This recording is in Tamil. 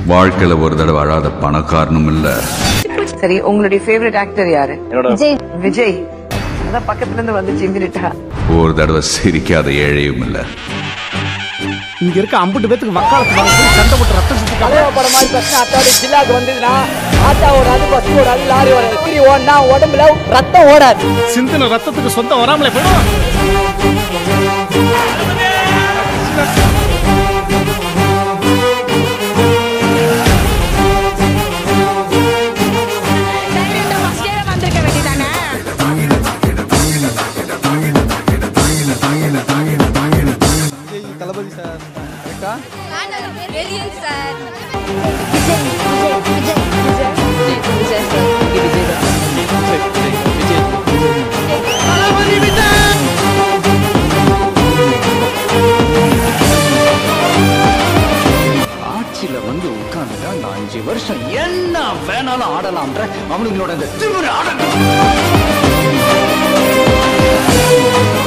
வாழ்க்கையில ஒரு தடவை அழாத பணக்காரனும் இல்ல சரி உங்களுடைய ஃபேவரட் ஆக்டர் யாரு விஜய் விஜய் அதான் பக்கத்துல இருந்து வந்து சிம்பிரிட்டா ஒரு தடவை சிரிக்காத ஏழையும் இல்ல இங்க இருக்க அம்புட்டு பேத்துக்கு வக்காலத்து வாங்க போய் சண்டை போட்டு ரத்தம் சுத்தி கலைவ படம் மாதிரி பிரச்சனை அத்தாடி ஜில்லாக்கு வந்ததுன்னா ஆட்டா ஓடாது பஸ் ஓடாது லாரி ஓடாது இப்படி ஓடினா உடம்புல ரத்தம் ஓடாது சிந்தின ரத்தத்துக்கு சொந்தம் வராமலே போயிடும் வந்திருக்க வேண்டியதானே Brilliant, sir. Vijay Vijay Vijay Vijay Vijay sir ஆட்சியில வந்து உட்கார்ந்துட்டா அந்த அஞ்சு வருஷம் என்ன வேணாலும் ஆடலாம்ன்ற அவனுங்களோட இந்த திமிரு ஆடட்டும்